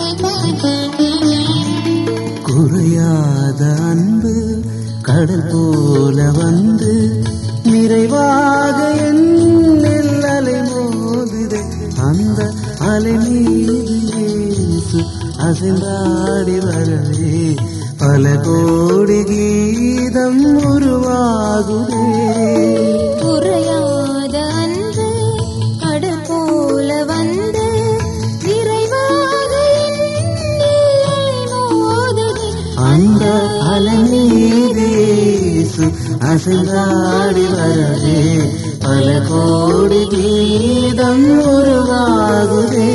குறையாத அன்பு கடல் போல வந்து நிறைவாக என்னில் அலை மோதுதே அந்த அலை மீது இயேசு அசைந்தாடி வரவே பல கோடி கீதம் உருவாகுதே குறையாத அன்பு கடல் போல வந்து நிறைவாக என்னில் மோதுதே. அந்த அலமீது இயேசு அசைந்தாடி வரவே பல கோடி கீதம் உருவாகுதே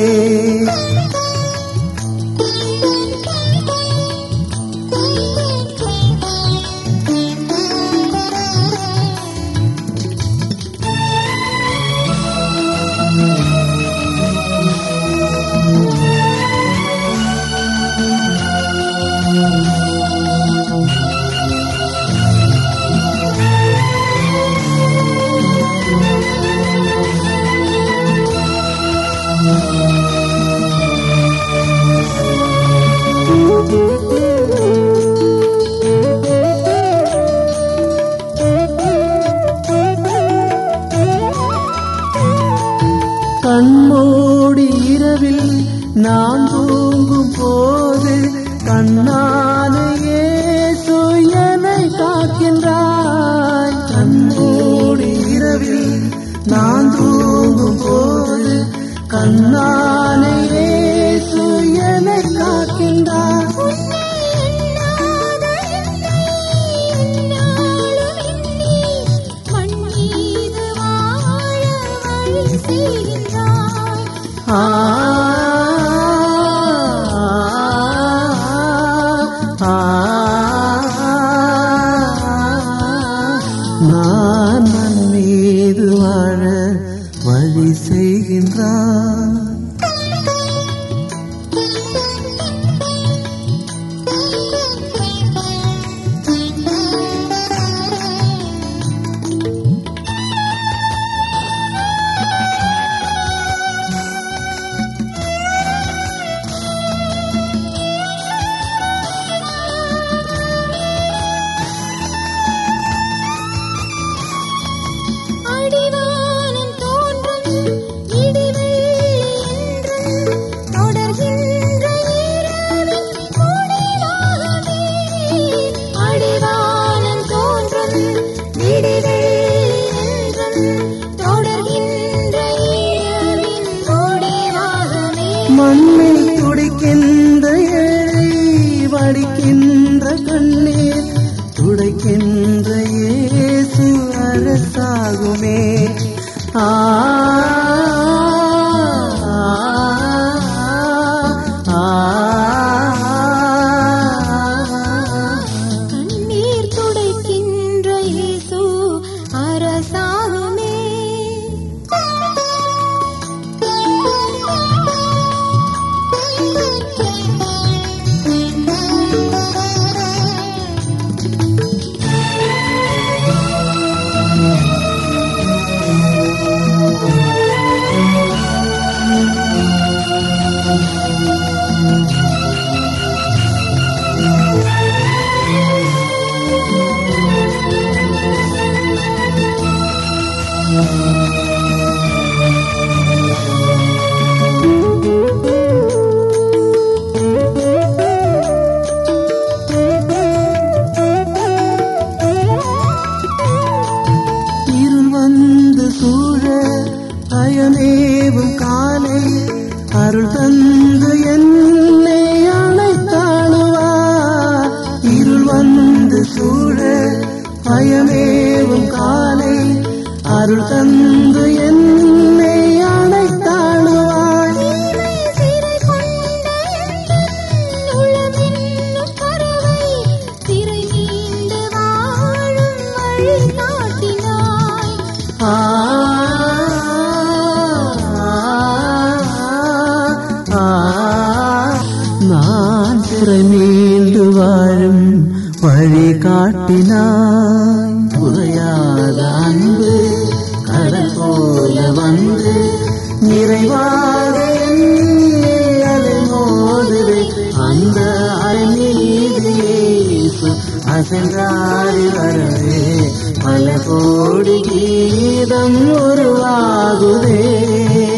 கண்மூடி இரவில் நான் தூங்கும் போது கண்ணான இயேசு என்னை காக்கின்றாய் கண்மூடி இரவில் நான் தூங்கும் போது கண்ணான இயேசு என்னை காக்கின்றாய் மண் மீது வாழ வழி செய்கின்றாய் ஆ ஆ, நான் மண் மீது வாழ வழி செய்கின்றான் அடிவானம் தோன்றும் இடிவெள்ளி என்றும் தொடர்கின்ற இரவின் முடிவாகவே. அடிவானம் தோன்றும் இடிவெள்ளி என்றும் தொடர்கின்ற இரவின் முடிவாகவே. மண்ணில் துடிக்கின்ற ஏழை வடிக்கின்ற கண்ணீர் துடைக்கின்ற இயேசு அரசாகுமே ஆ ஆ, கண்ணீர் துடைக்கின்ற இயேசு அரசாகுமே இருள் வந்து சூழ பயமேவும் காலை அருள் தந்து என்னை அழைத்தாடுவார் இருள் வந்து சூழ பயமேவும் காலை அருள் தந்து என்னை அழைத்தாடுவார் சிறை கொண்ட எந்தன் உளமென்னும் பறவை சிறை மீண்டு வாழும் வழி காட்டினாய் ஆ ஆ, நான் சிறை மீண்டு வாழும் வழி காட்டினாய் குறையாத அன்பு கடல் போல வந்து நிறைவாக என்னை அலை மோதுதே. அசன்றாடி வரவே பல கோடி கீதம் உருவாகுதே